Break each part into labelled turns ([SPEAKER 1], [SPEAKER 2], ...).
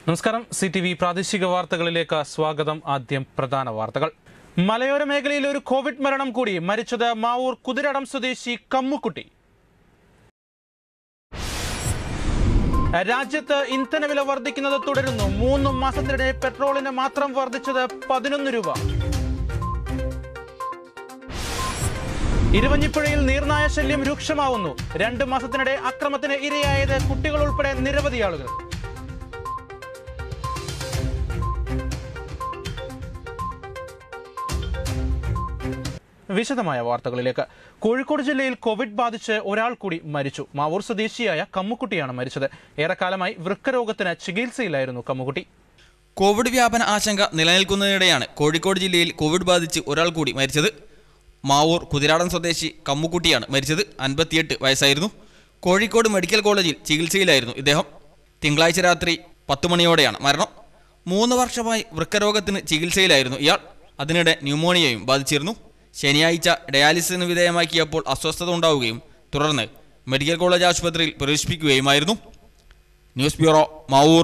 [SPEAKER 1] നമസ്കാരം C T V പ്രാദേശിക വാർത്തകളിലേക്ക് സ്വാഗതം ആദ്യം പ്രധാന വാർത്തകൾ മലയോര മേഖലയിൽ ഒരു കോവിഡ് മരണം കൂടി മരിച്ചത് മാവൂർ കുതിരടം സ്വദേശി കമ്മുക്കുട്ടി രാജ്യത്ത് ഇന്ധനവില വർദ്ധിക്കുന്നത് തുടരുന്നു മൂന്ന് മാസത്തിനിടെ പെട്രോളിന് മാത്രം വർദ്ധിച്ചത് പതിനൊന്ന് രൂപ ഇരുവഞ്ഞിപ്പുഴയിൽ നീർനായ ശല്യം രൂക്ഷമാവുന്നു രണ്ട് മാസത്തിനിടെ അക്രമത്തിന് ഇരയായത് കുട്ടികൾ ഉൾപ്പെടെ നിരവധി ആളുകൾ വിശദമായ വാർത്തകളിലേക്ക് കോഴിക്കോട് ജില്ലയിൽ കോവിഡ് ബാധിച്ച് ഒരാൾ കൂടി മരിച്ചു മാവൂർ സ്വദേശിയായ കമ്മുക്കുട്ടിയാണ് മരിച്ചത് ഏറെക്കാലമായി വൃക്കരോഗത്തിന് ചികിത്സയിലായിരുന്നു കമ്മുക്കുട്ടി
[SPEAKER 2] കോവിഡ് വ്യാപന ആശങ്ക നിലനിൽക്കുന്നതിനിടെയാണ് കോഴിക്കോട് ജില്ലയിൽ കോവിഡ് ബാധിച്ച് ഒരാൾ കൂടി മരിച്ചത് മാവൂർ കുതിരാടൻ സ്വദേശി കമ്മുക്കുട്ടിയാണ് മരിച്ചത് അൻപത്തിയെട്ട് വയസ്സായിരുന്നു കോഴിക്കോട് മെഡിക്കൽ കോളേജിൽ ചികിത്സയിലായിരുന്നു ഇദ്ദേഹം തിങ്കളാഴ്ച രാത്രി പത്ത് മണിയോടെയാണ് മരണം മൂന്ന് വർഷമായി വൃക്കരോഗത്തിന് ചികിത്സയിലായിരുന്നു ഇയാൾ അതിനിടെ ന്യൂമോണിയയും ബാധിച്ചിരുന്നു ശനിയാഴ്ച ഡയാലിസിസിന് വിധേയമാക്കിയപ്പോൾ അസ്വസ്ഥത ഉണ്ടാവുകയും തുടർന്ന് മെഡിക്കൽ കോളേജ് ആശുപത്രിയിൽ പ്രവേശിപ്പിക്കുകയുമായിരുന്നു ന്യൂസ് ബ്യൂറോ മാവൂർ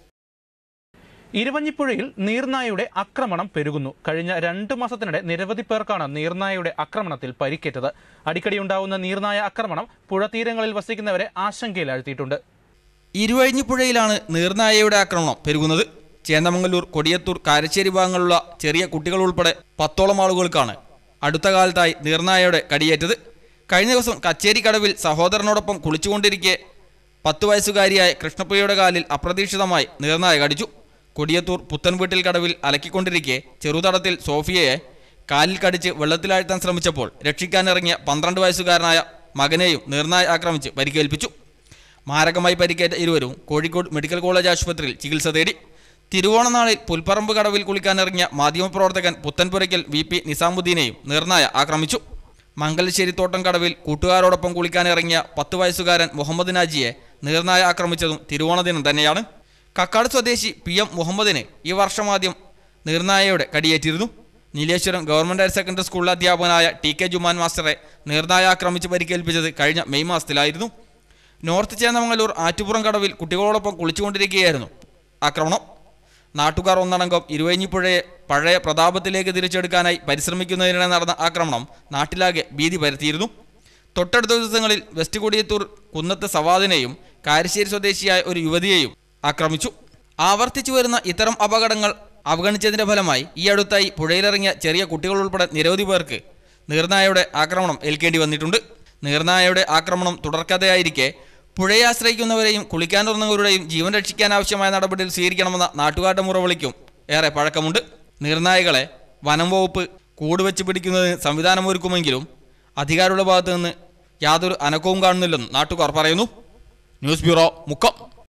[SPEAKER 1] ഇരുവഞ്ഞിപ്പുഴയിൽ നീർനായയുടെ ആക്രമണം പെരുകുന്നു കഴിഞ്ഞ രണ്ട് മാസത്തിനിടെ നിരവധി പേർക്കാണ് നീർനായയുടെ ആക്രമണത്തിൽ പരിക്കേറ്റത് അടിക്കടി ഉണ്ടാവുന്ന നീർനായ ആക്രമണം പുഴതീരങ്ങളിൽ വസിക്കുന്നവരെ ആശങ്കയിലാഴ്ത്തിയിട്ടുണ്ട്
[SPEAKER 2] ഇരുവഴിഞ്ഞിപ്പുഴയിലാണ് നീർനായയുടെ ആക്രമണം പെരുകുന്നത് ചേന്ദമംഗലൂർ കൊടിയത്തൂർ കാരശ്ശേരി ഭാഗങ്ങളിലുള്ള ചെറിയ കുട്ടികൾ ഉൾപ്പെടെ പത്തോളം ആളുകൾക്കാണ് അടുത്ത കാലത്തായി നീർനായയുടെ കടിയേറ്റത് കഴിഞ്ഞ ദിവസം കച്ചേരി കടവിൽ സഹോദരനോടൊപ്പം കുളിച്ചുകൊണ്ടിരിക്കെ പത്ത് വയസ്സുകാരിയായ കൃഷ്ണപ്രിയയുടെ കാലിൽ അപ്രതീക്ഷിതമായി നീർനായ കടിച്ചു കൊടിയത്തൂർ പുത്തൻവീട്ടിൽ കടവിൽ അലക്കിക്കൊണ്ടിരിക്കെ ചെറുതടത്തിൽ സോഫിയയെ കാലിൽ കടിച്ച് വെള്ളത്തിലാഴ്ത്താൻ ശ്രമിച്ചപ്പോൾ രക്ഷിക്കാനിറങ്ങിയ പന്ത്രണ്ട് വയസ്സുകാരനായ മകനെയും നീർനായ ആക്രമിച്ച് പരിക്കേൽപ്പിച്ചു മാരകമായി പരിക്കേറ്റ ഇരുവരും കോഴിക്കോട് മെഡിക്കൽ കോളേജ് ആശുപത്രിയിൽ ചികിത്സ തേടി തിരുവോണനാളിൽ പുൽപ്പറമ്പ് കടവിൽ കുളിക്കാനിറങ്ങിയ മാധ്യമപ്രവർത്തകൻ പുത്തൻപുരയ്ക്കൽ വി പി നിസാമുദ്ദീനെയും നിർണായ ആക്രമിച്ചു മംഗലശ്ശേരി തോട്ടം കടവിൽ കൂട്ടുകാരോടൊപ്പം കുളിക്കാനിറങ്ങിയ പത്ത് വയസ്സുകാരൻ മുഹമ്മദ് നാജിയെ നീർനായ ആക്രമിച്ചതും തിരുവോണ ദിനം തന്നെയാണ് കക്കാട് സ്വദേശി പി എം മുഹമ്മദിന് ഈ വർഷം ആദ്യം നീർനായയുടെ കടിയേറ്റിരുന്നു നീലേശ്വരം ഗവൺമെന്റ് ഹയർ സെക്കൻഡറി സ്കൂളിലെ അധ്യാപകനായ ടി കെ ജുമാൻ മാസ്റ്ററെ നീർനായ ആക്രമിച്ച് പരിക്കേൽപ്പിച്ചത് കഴിഞ്ഞ മെയ് മാസത്തിലായിരുന്നു നോർത്ത് ചേന്നമംഗലൂർ ആറ്റുപുറം കടവിൽ കുട്ടികളോടൊപ്പം കുളിച്ചുകൊണ്ടിരിക്കുകയായിരുന്നു ആക്രമണം നാട്ടുകാർ ഒന്നടങ്കം ഇരുവഴിഞ്ഞിപ്പുഴയെ പഴയ പ്രതാപത്തിലേക്ക് തിരിച്ചെടുക്കാനായി പരിശ്രമിക്കുന്നതിനിടെ നടന്ന ആക്രമണം നാട്ടിലാകെ ഭീതി പരത്തിയിരുന്നു തൊട്ടടുത്ത ദിവസങ്ങളിൽ വെസ്റ്റ് കൊടിയത്തൂർ കുന്നത്ത് സവാദിനെയും കാരശ്ശേരി സ്വദേശിയായ ഒരു യുവതിയെയും ആക്രമിച്ചു ആവർത്തിച്ചു വരുന്ന ഇത്തരം അപകടങ്ങൾ അവഗണിച്ചതിന്റെ ഫലമായി ഈ അടുത്തായി പുഴയിലിറങ്ങിയ ചെറിയ കുട്ടികൾ ഉൾപ്പെടെ നിരവധി പേർക്ക് നീർനായയുടെ ആക്രമണം ഏൽക്കേണ്ടി വന്നിട്ടുണ്ട് നീർനായയുടെ ആക്രമണം തുടർക്കഥയായിരിക്കെ പുഴയെ ആശ്രയിക്കുന്നവരെയും കുളിക്കാനിറങ്ങുന്നവരുടെയും ജീവൻ രക്ഷിക്കാൻ ആവശ്യമായ നടപടികൾ സ്വീകരിക്കണമെന്ന നാട്ടുകാരുടെ മുറവിളിക്കും ഏറെ പഴക്കമുണ്ട് നീർനായകളെ വനം വകുപ്പ് കൂടുവെച്ച് പിടിക്കുന്നതിന് സംവിധാനമൊരുക്കുമെങ്കിലും അധികാരിയുടെ ഭാഗത്തു നിന്ന് യാതൊരു അനക്കവും കാണുന്നില്ലെന്ന് നാട്ടുകാർ പറയുന്നു ന്യൂസ് ബ്യൂറോ മുക്കം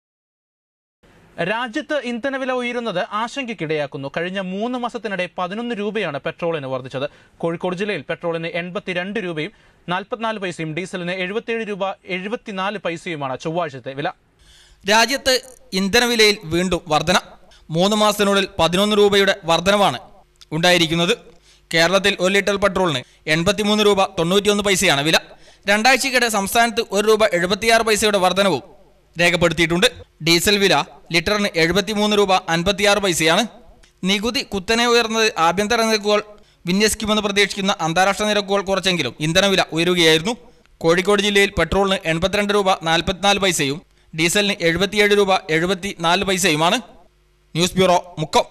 [SPEAKER 1] രാജ്യത്ത് ഇന്ധനവില ഉയരുന്നത് ആശങ്കയ്ക്കിടയാക്കുന്നു കഴിഞ്ഞ മൂന്ന് മാസത്തിനിടെ പതിനൊന്ന് രൂപയാണ് പെട്രോളിന് വർദ്ധിച്ചത് കോഴിക്കോട് ജില്ലയിൽ പെട്രോളിന് എൺപത്തിരണ്ട് രൂപയും നാൽപ്പത്തിനാല് പൈസയും ഡീസലിന് എഴുപത്തിയേഴ് രൂപ എഴുപത്തിനാല് പൈസയുമാണ് ചൊവ്വാഴ്ചത്തെ വില
[SPEAKER 2] രാജ്യത്ത് ഇന്ധനവിലയിൽ വീണ്ടും വർധന മൂന്ന് മാസത്തിനുള്ളിൽ പതിനൊന്ന് രൂപയുടെ വർധനവാണ് ഉണ്ടായിരിക്കുന്നത് കേരളത്തിൽ ഒരു ലിറ്റർ പെട്രോളിന് എൺപത്തിമൂന്ന് രൂപ തൊണ്ണൂറ്റിയൊന്ന് പൈസയാണ് വില രണ്ടാഴ്ചയ്ക്കിടെ സംസ്ഥാനത്ത് ഒരു രൂപ എഴുപത്തിയാറ് പൈസയുടെ വർധനവും രേഖപ്പെടുത്തിയിട്ടുണ്ട് ഡീസൽ വില ലിറ്ററിന് എഴുപത്തിമൂന്ന് രൂപ അൻപത്തിയാറ് പൈസയാണ് നികുതി കുത്തനെ ഉയർന്നത് ആഭ്യന്തര നിരക്കുകൾ വിന്യസിക്കുമെന്ന് പ്രതീക്ഷിക്കുന്ന അന്താരാഷ്ട്ര നിരക്കുകൾ കുറച്ചെങ്കിലും ഇന്ധനവില ഉയരുകയായിരുന്നു കോഴിക്കോട് ജില്ലയിൽ പെട്രോളിന് എൺപത്തിരണ്ട് രൂപ നാൽപ്പത്തിനാല് പൈസയും ഡീസലിന് എഴുപത്തിയേഴ് രൂപ എഴുപത്തി നാല് പൈസയുമാണ് ന്യൂസ് ബ്യൂറോ മുക്കം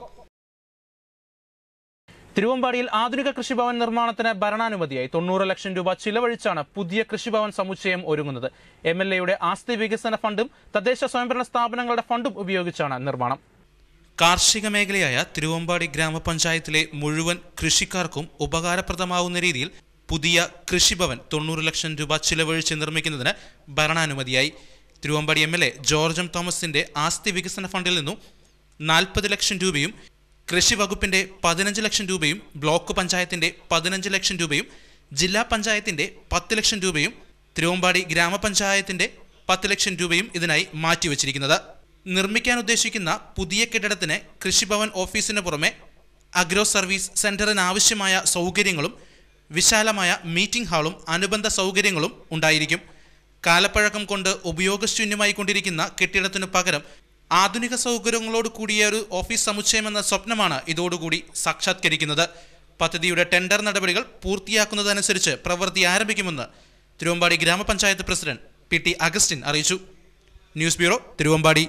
[SPEAKER 1] തിരുവമ്പാടിയിൽ ആധുനിക കൃഷിഭവൻ നിർമ്മാണത്തിന് ഭരണാനുമതിയായി തൊണ്ണൂറ് ലക്ഷം രൂപ ചിലവഴിച്ചാണ് പുതിയ കൃഷിഭവൻ സമുച്ചയം ഒരുങ്ങുന്നത് എം എൽ എയുടെ ആസ്തി വികസന ഫണ്ടും തദ്ദേശ സ്വയംഭരണ സ്ഥാപനങ്ങളുടെ ഫണ്ടും ഉപയോഗിച്ചാണ് നിർമ്മാണം
[SPEAKER 3] കാർഷിക മേഖലയായ തിരുവമ്പാടി ഗ്രാമപഞ്ചായത്തിലെ മുഴുവൻ കൃഷിക്കാർക്കും ഉപകാരപ്രദമാവുന്ന രീതിയിൽ പുതിയ കൃഷിഭവൻ തൊണ്ണൂറ് ലക്ഷം രൂപ ചിലവഴിച്ച് നിർമ്മിക്കുന്നതിന് ഭരണാനുമതിയായി Thiruvambady M L A George M തോമസിന്റെ ആസ്തി വികസന ഫണ്ടിൽ നിന്നും നാൽപ്പത് ലക്ഷം രൂപയും കൃഷി വകുപ്പിന്റെ പതിനഞ്ച് ലക്ഷം രൂപയും ബ്ലോക്ക് പഞ്ചായത്തിന്റെ പതിനഞ്ച് ലക്ഷം രൂപയും ജില്ലാ പഞ്ചായത്തിന്റെ പത്ത് ലക്ഷം രൂപയും തിരുവമ്പാടി ഗ്രാമപഞ്ചായത്തിന്റെ പത്ത് ലക്ഷം രൂപയും ഇതിനായി മാറ്റിവെച്ചിരിക്കുന്നത് നിർമ്മിക്കാൻ ഉദ്ദേശിക്കുന്ന പുതിയ കെട്ടിടത്തിന് കൃഷിഭവൻ ഓഫീസിന് പുറമെ അഗ്രോ സർവീസ് സെന്ററിന് ആവശ്യമായ സൗകര്യങ്ങളും വിശാലമായ മീറ്റിംഗ് ഹാളും അനുബന്ധ സൗകര്യങ്ങളും ഉണ്ടായിരിക്കും കാലപ്പഴക്കം കൊണ്ട് ഉപയോഗശൂന്യമായി കൊണ്ടിരിക്കുന്ന കെട്ടിടത്തിനു പകരം ആധുനിക സൗകര്യങ്ങളോട് കൂടിയ ഒരു ഓഫീസ് സമുച്ചയം എന്ന സ്വപ്നമാണ് ഇതോടുകൂടി സാക്ഷാത്കരിക്കുന്നത് പദ്ധതിയുടെ ടെൻഡർ നടപടികൾ പൂർത്തിയാക്കുന്നതനുസരിച്ച് പ്രവൃത്തി ആരംഭിക്കുമെന്ന് Thiruvambady grama panchayat president P T Augustine അറിയിച്ചു ന്യൂസ് ബ്യൂറോ തിരുവമ്പാടി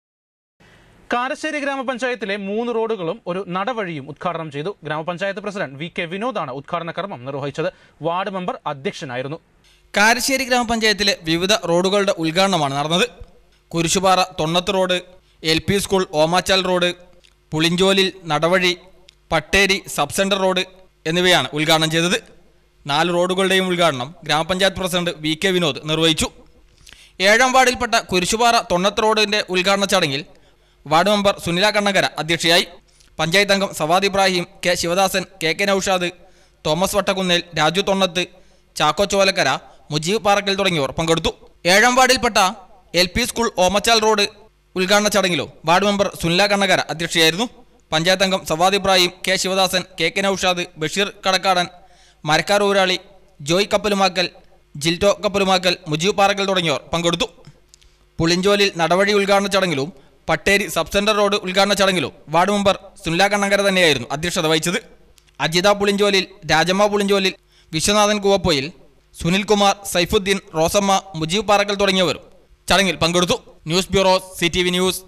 [SPEAKER 1] കാരശ്ശേരി ഗ്രാമപഞ്ചായത്തിലെ മൂന്ന് റോഡുകളും ഒരു നടവഴിയും ഉദ്ഘാടനം ചെയ്തു ഗ്രാമപഞ്ചായത്ത് പ്രസിഡന്റ് വി കെ വിനോദാണ് ഉദ്ഘാടന കർമ്മം നിർവഹിച്ചത് വാർഡ് മെമ്പർ അധ്യക്ഷനായിരുന്നു
[SPEAKER 2] കാരശ്ശേരി ഗ്രാമപഞ്ചായത്തിലെ വിവിധ റോഡുകളുടെ ഉദ്ഘാടനമാണ് നടന്നത് Kurishupara Thonnath road L P school Omachal road Pulincholil നടവഴി പട്ടേരി സബ് സെന്റർ റോഡ് എന്നിവയാണ് ഉദ്ഘാടനം ചെയ്തത് നാല് റോഡുകളുടെയും ഉദ്ഘാടനം ഗ്രാമപഞ്ചായത്ത് പ്രസിഡന്റ് വി കെ വിനോദ് നിർവഹിച്ചു ഏഴാം വാർഡിൽപ്പെട്ട കുരിശുപാറ തൊണ്ണത്ത് റോഡിന്റെ ഉദ്ഘാടന ചടങ്ങിൽ വാർഡ് മെമ്പർ സുനില കണ്ണങ്കര അധ്യക്ഷയായി പഞ്ചായത്ത് അംഗം Savad Ibrahim K Sivadasan K K Noushad Thomas Vattakkunnel Raju Thonnath Chacko Cholakkara Mujeeb Parakkal തുടങ്ങിയവർ പങ്കെടുത്തു ഏഴാം വാർഡിൽപ്പെട്ട L P school Omachal road ഉദ്ഘാടന ചടങ്ങിലോ വാർഡ് മെമ്പർ സുനില കണ്ണകര അധ്യക്ഷയായിരുന്നു പഞ്ചായത്ത് അംഗം Savad Ibrahim K Sivadasan K K Noushad Basheer Kadakkadan Marakkar Oorali Joy Kappalumakkal Jilto Kappalumakkal Mujeeb Parakkal തുടങ്ങിയവർ പങ്കെടുത്തു പുളിഞ്ചോലിൽ നടവഴി ഉദ്ഘാടന ചടങ്ങിലും പട്ടേരി സബ് സെന്റർ റോഡ് ഉദ്ഘാടന ചടങ്ങിലും വാർഡ് മെമ്പർ സുനില കണ്ണങ്കര തന്നെയായിരുന്നു അധ്യക്ഷത വഹിച്ചത് അജിത പുളിഞ്ചോലിൽ രാജമ്മ പുളിഞ്ചോലിൽ വിശ്വനാഥൻ കുവപ്പൊയിൽ സുനിൽകുമാർ സൈഫുദ്ദീൻ റോസമ്മ മുജീബ് പാറക്കൽ തുടങ്ങിയവരും ചടങ്ങിൽ പങ്കെടുത്തു ന്യൂസ് ബ്യൂറോ സി ന്യൂസ്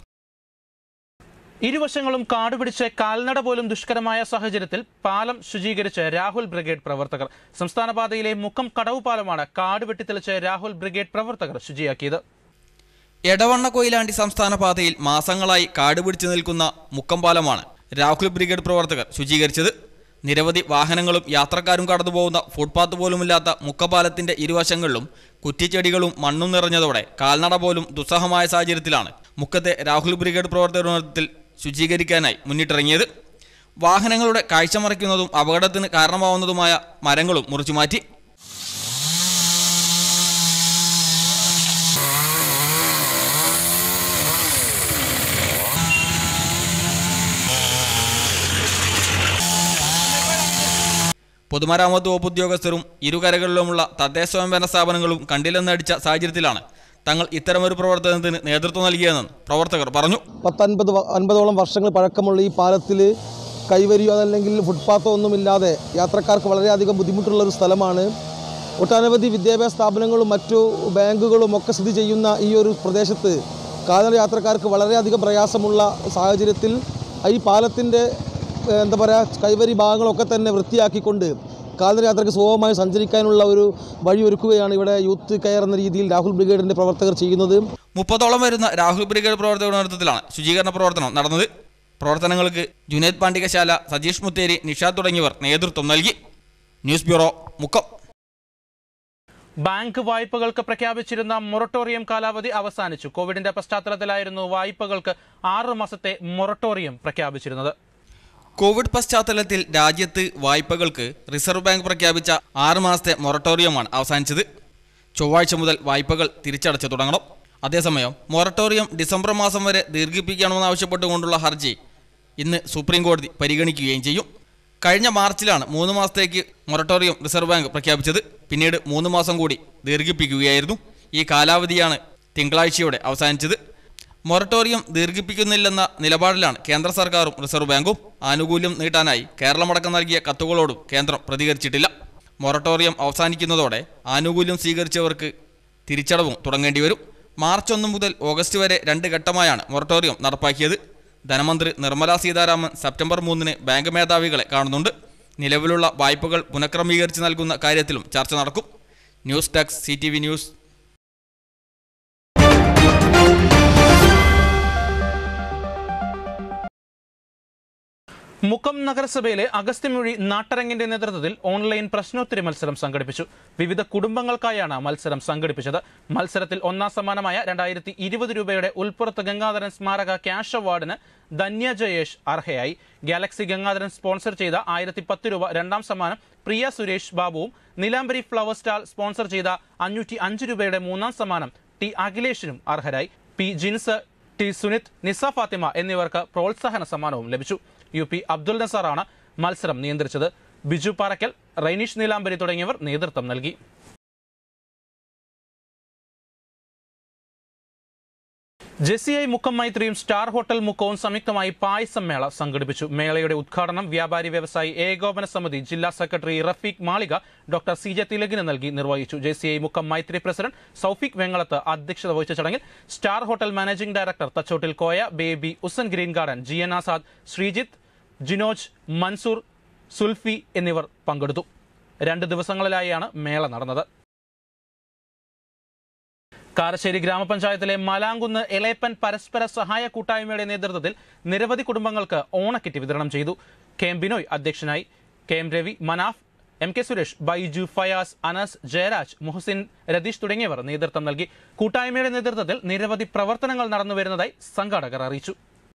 [SPEAKER 1] ഇരുവശങ്ങളും കാടുപിടിച്ച് കാൽനട പോലും ദുഷ്കരമായ സാഹചര്യത്തിൽ പാലം ശുചീകരിച്ച് രാഹുൽ ബ്രിഗേഡ് പ്രവർത്തകർ സംസ്ഥാന പാതയിലെ മുക്കം കടവ് പാലമാണ് കാട് വെട്ടിത്തെളിച്ച് രാഹുൽ ബ്രിഗേഡ് പ്രവർത്തകർ ശുചിയാക്കിയത്
[SPEAKER 2] എടവണ്ണ കൊയിലാണ്ടി സംസ്ഥാന പാതയിൽ മാസങ്ങളായി കാടുപിടിച്ചു നിൽക്കുന്ന മുക്കമ്പാലമാണ് രാഹുൽ ബ്രിഗേഡ് പ്രവർത്തകർ ശുചീകരിച്ചത് നിരവധി വാഹനങ്ങളും യാത്രക്കാരും കടന്നുപോകുന്ന ഫുട്പാത്ത് പോലുമില്ലാത്ത മുക്കപ്പാലത്തിന്റെ ഇരുവശങ്ങളിലും കുറ്റിച്ചെടികളും മണ്ണും നിറഞ്ഞതോടെ കാൽനട പോലും ദുസ്സഹമായ സാഹചര്യത്തിലാണ് മുക്കത്തെ രാഹുൽ ബ്രിഗേഡ് പ്രവർത്തകരുടെ നേതൃത്വത്തിൽ ശുചീകരിക്കാനായി മുന്നിട്ടിറങ്ങിയത് വാഹനങ്ങളുടെ കാഴ്ച മറയ്ക്കുന്നതും അപകടത്തിന് കാരണമാവുന്നതുമായ മരങ്ങളും മുറിച്ചുമാറ്റി പൊതുമരാമത്ത് വകുപ്പ് ഉദ്യോഗസ്ഥരും ഇരുകരകളിലുമുള്ള തദ്ദേശ സ്വയംഭരണ സ്ഥാപനങ്ങളും കണ്ടില്ലെന്നടിച്ച സാഹചര്യത്തിലാണ് തങ്ങൾ ഇത്തരമൊരു പ്രവർത്തനത്തിന് നേതൃത്വം നൽകിയതെന്ന് പ്രവർത്തകർ പറഞ്ഞു
[SPEAKER 4] പത്തൻപത് വ- അൻപതോളം വർഷങ്ങൾ പഴക്കമുള്ള ഈ പാലത്തിൽ കൈവരിയോ അതല്ലെങ്കിൽ ഫുട്പാത്തോ ഒന്നുമില്ലാതെ യാത്രക്കാർക്ക് വളരെയധികം ബുദ്ധിമുട്ടുള്ള ഒരു സ്ഥലമാണ് ഒട്ടനവധി വിദ്യാഭ്യാസ സ്ഥാപനങ്ങളും മറ്റു ബാങ്കുകളും ഒക്കെ സ്ഥിതി ചെയ്യുന്ന ഈ ഒരു പ്രദേശത്ത് കാൽനട യാത്രക്കാർക്ക് വളരെയധികം പ്രയാസമുള്ള സാഹചര്യത്തിൽ ഈ പാലത്തിൻ്റെ ഏഹ്, എന്താ പറയുക കൈവരി ഭാഗങ്ങളൊക്കെ തന്നെ വൃത്തിയാക്കിക്കൊണ്ട് കാൽനട യാത്രയ്ക്ക് സുഗമമായി സഞ്ചരിക്കാനുള്ള ഒരു വഴി ഒരുക്കുകയാണ് ഇവിടെ യൂത്ത് കെയർ എന്ന രീതിയിൽ രാഹുൽ ബ്രിഗേഡിൻ്റെ പ്രവർത്തകർ ചെയ്യുന്നത്
[SPEAKER 2] മുപ്പതോളം വരുന്ന രാഹുൽ ബ്രിഗേഡ് പ്രവർത്തകരുടെ നേതൃത്വത്തിലാണ് ശുചീകരണ പ്രവർത്തനം നടന്നത് പ്രവർത്തനങ്ങൾക്ക് ജുനൈദ് പാണ്ഡികശാല സജീഷ് മുത്തേരി നിഷാദ് തുടങ്ങിയവർ നേതൃത്വം നൽകി ന്യൂസ് ബ്യൂറോ മുക്കം
[SPEAKER 1] ബാങ്ക് വായ്പകൾക്ക് പ്രഖ്യാപിച്ചിരുന്ന മൊറട്ടോറിയം കാലാവധി അവസാനിച്ചു കോവിഡിന്റെ പശ്ചാത്തലത്തിലായിരുന്നു വായ്പകൾക്ക് ആറ് മാസത്തെ മൊറട്ടോറിയം പ്രഖ്യാപിച്ചിരുന്നത്
[SPEAKER 2] കോവിഡ് പശ്ചാത്തലത്തിൽ രാജ്യത്ത് വായ്പകൾക്ക് റിസർവ് ബാങ്ക് പ്രഖ്യാപിച്ച ആറ് മാസത്തെ മൊറട്ടോറിയമാണ് അവസാനിച്ചത് ചൊവ്വാഴ്ച മുതൽ വായ്പകൾ തിരിച്ചടച്ചു തുടങ്ങണം അതേസമയം മൊറട്ടോറിയം ഡിസംബർ മാസം വരെ ദീർഘിപ്പിക്കണമെന്നാവശ്യപ്പെട്ടുകൊണ്ടുള്ള ഹർജി ഇന്ന് സുപ്രീം കോടതി പരിഗണിക്കുകയും ചെയ്യും കഴിഞ്ഞ മാർച്ചിലാണ് മൂന്ന് മാസത്തേക്ക് മൊറട്ടോറിയം റിസർവ് ബാങ്ക് പ്രഖ്യാപിച്ചത് പിന്നീട് മൂന്ന് മാസം കൂടി ദീർഘിപ്പിക്കുകയായിരുന്നു ഈ കാലാവധിയാണ് തിങ്കളാഴ്ചയോടെ അവസാനിച്ചത് മൊറട്ടോറിയം ദീർഘിപ്പിക്കുന്നില്ലെന്ന നിലപാടിലാണ് കേന്ദ്ര സർക്കാരും റിസർവ് ബാങ്കും ആനുകൂല്യം നീട്ടാനായി കേരളമടക്കം നൽകിയ കത്തുകളോടും കേന്ദ്രം പ്രതികരിച്ചിട്ടില്ല മൊറട്ടോറിയം അവസാനിക്കുന്നതോടെ ആനുകൂല്യം സ്വീകരിച്ചവർക്ക് തിരിച്ചടവും തുടങ്ങേണ്ടി വരും മാർച്ച് ഒന്ന് മുതൽ ഓഗസ്റ്റ് വരെ രണ്ട് ഘട്ടമായാണ് മൊറട്ടോറിയം നടപ്പാക്കിയത് ധനമന്ത്രി നിർമ്മലാ സീതാരാമൻ സെപ്റ്റംബർ മൂന്നിന് ബാങ്ക് മേധാവികളെ കാണുന്നുണ്ട് നിലവിലുള്ള വായ്പകൾ പുനഃക്രമീകരിച്ച് നൽകുന്ന കാര്യത്തിലും ചർച്ച നടക്കും news desk C news
[SPEAKER 1] Mukkam നഗരസഭയിലെ അഗസ്ത്യമൊഴി നാട്ടരങ്ങിന്റെ നേതൃത്വത്തിൽ ഓൺലൈൻ പ്രശ്നോത്തരി മത്സരം സംഘടിപ്പിച്ചു വിവിധ കുടുംബങ്ങൾക്കായാണ് മത്സരം സംഘടിപ്പിച്ചത് മത്സരത്തിൽ ഒന്നാം സമ്മാനമായ രണ്ടായിരത്തി ഇരുപത് രൂപയുടെ ഉൾപ്പുറത്ത് ഗംഗാധരൻ സ്മാരക ക്യാഷ് അവാർഡിന് ധന്യ ജയേഷ് അർഹയായി ഗാലക്സി ഗംഗാധരൻ സ്പോൺസർ ചെയ്ത ആയിരത്തി പത്ത് രൂപ രണ്ടാം സമ്മാനം പ്രിയ സുരേഷ് ബാബുവും നിലാംബരി ഫ്ലവർ സ്റ്റാൾ സ്പോൺസർ ചെയ്ത അഞ്ഞൂറ്റി അഞ്ച് രൂപയുടെ മൂന്നാം സമ്മാനം ടി അഖിലേഷിനും അർഹരായി പി ജിൻസ് ടി സുനിത് നിസ ഫാത്തിമ എന്നിവർക്ക് പ്രോത്സാഹന സമ്മാനവും ലഭിച്ചു യു പി അബ്ദുൽ നസാറാണ് മത്സരം നിയന്ത്രിച്ചത് ബിജു പാറക്കൽ റൈനീഷ് നീലാംബരി തുടങ്ങിയവർ നേതൃത്വം നൽകി ജെസിഐ മുക്കം മൈത്രിയും സ്റ്റാർ ഹോട്ടൽ മുക്കവും സംയുക്തമായി പായസം മേള സംഘടിപ്പിച്ചു മേളയുടെ ഉദ്ഘാടനം വ്യാപാരി വ്യവസായി ഏകോപന സമിതി ജില്ലാ സെക്രട്ടറി റഫീഖ് മാളിക ഡോക്ടർ സി ജെ തിലകിന് നൽകി നിർവഹിച്ചു ജെസിഐ മുക്കം മൈത്രി പ്രസിഡന്റ് സൌഫിക് വെങ്ങളത്ത് അധ്യക്ഷത വഹിച്ച ചടങ്ങിൽ star hotel managing director Thachottil Koya Baby Usan green garden G N Azad Sreejith Jinoj Mansoor Sulfi എന്നിവർ പങ്കെടുത്തു രണ്ട് ദിവസങ്ങളിലായാണ് മേള നടന്നത് കാരശ്ശേരി ഗ്രാമപഞ്ചായത്തിലെ മലാങ്കുന്ന് എളേപ്പൻ പരസ്പര സഹായ കൂട്ടായ്മയുടെ നേതൃത്വത്തിൽ നിരവധി കുടുംബങ്ങൾക്ക് ഓണക്കിറ്റ് വിതരണം ചെയ്തു കെ എം ബിനോയ് അധ്യക്ഷനായി K M Ravi Manaf M K Suresh Baiju Fayas Anas Jayaraj Muhsin Ratheesh തുടങ്ങിയവർ നേതൃത്വം നൽകി കൂട്ടായ്മയുടെ നേതൃത്വത്തിൽ നിരവധി പ്രവർത്തനങ്ങൾ നടന്നുവരുന്നതായി സംഘാടകർ അറിയിച്ചു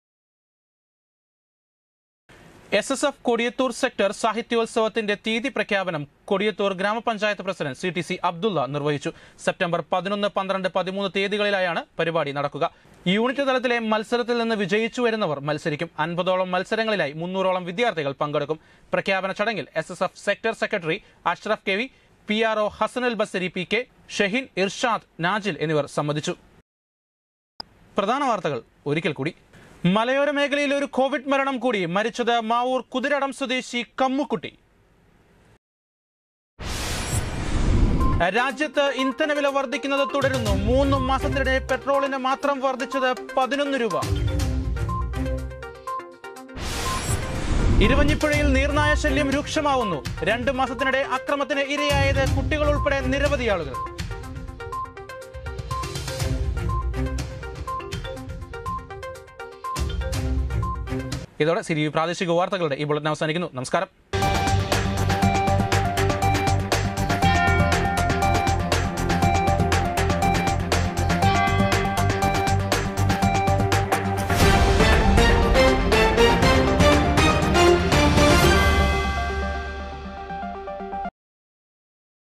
[SPEAKER 1] S S F Kodiyathur sector സാഹിത്യോത്സവത്തിന്റെ തീയതി പ്രഖ്യാപനം Kodiyathur grama panchayat president C T C Abdulla നിർവഹിച്ചു സെപ്റ്റംബർ പതിനൊന്ന് പന്ത്രണ്ട് പതിമൂന്ന് തീയതികളിലായാണ് പരിപാടി നടക്കുക യൂണിറ്റ് തലത്തിലെ മത്സരത്തിൽ നിന്ന് വിജയിച്ചു വരുന്നവർ മത്സരിക്കും അൻപതോളം മത്സരങ്ങളിലായി മുന്നൂറോളം വിദ്യാർത്ഥികൾ പങ്കെടുക്കും പ്രഖ്യാപന ചടങ്ങിൽ S S F sector secretary Ashraf K V P R O Hasanul Basari P K Shaheen Irshad Najil എന്നിവർ സംബന്ധിച്ചു പ്രധാന വാർത്തകൾ ഒരിക്കൽ കൂടി മലയോര മേഖലയിൽ ഒരു കോവിഡ് മരണം കൂടി മരിച്ചത് മാവൂർ കുതിരടം സ്വദേശി കമ്മുക്കുട്ടി രാജ്യത്ത് ഇന്ധനവില വർദ്ധിക്കുന്നത് തുടരുന്നു മൂന്ന് മാസത്തിനിടെ പെട്രോളിന് മാത്രം വർദ്ധിച്ചത് പതിനൊന്ന് രൂപ ഇരുവഞ്ഞിപ്പുഴയിൽ നീർനായ ശല്യം രൂക്ഷമാവുന്നു രണ്ട് മാസത്തിനിടെ അക്രമത്തിന് ഇരയായത് കുട്ടികൾ ഉൾപ്പെടെ നിരവധി ആളുകൾ ഇതോടെ സിരി പ്രാദേശിക വാർത്തകളുടെ ഈ ബുള്ളറ്റിൻ അവസാനിക്കുന്നു നമസ്കാരം